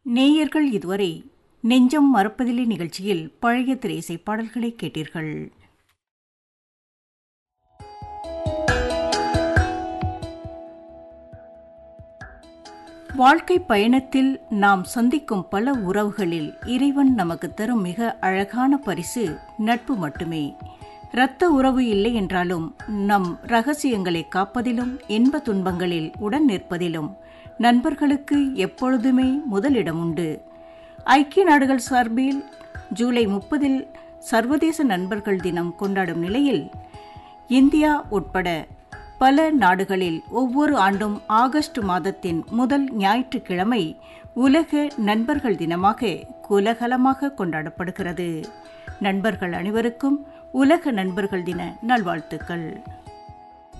நேயர்கள் இதுவரை நெஞ்சம் மறப்பதில்லை நிகழ்ச்சியில் பழைய திரைசை பாடல்களை கேட்டீர்கள் வாழ்க்கை பயணத்தில் நாம் சந்திக்கும் பல உறவுகளில் இறைவன் நமக்கு தரும் மிக அழகான பரிசு நட்பு மட்டுமே இரத்த உறவு இல்லை என்றாலும் நம் ரகசியங்களை காப்பதிலும் இன்ப துன்பங்களில் உடன் நிற்பதிலும் நண்பர்களுக்கு எப்பொழுதுமே முதலிடம் உண்டு ஐக்கிய நாடுகள் சார்பில் ஜூலை முப்பதில் சர்வதேச நண்பர்கள் தினம் கொண்டாடும் நிலையில் இந்தியா உட்பட பல நாடுகளில் ஒவ்வொரு ஆண்டும் ஆகஸ்ட் மாதத்தின் முதல் ஞாயிற்றுக்கிழமை உலக நண்பர்கள் தினமாக கோலாகலமாக கொண்டாடப்படுகிறது நண்பர்கள் அனைவருக்கும் உலக நண்பர்கள் தின நல்வாழ்த்துக்கள்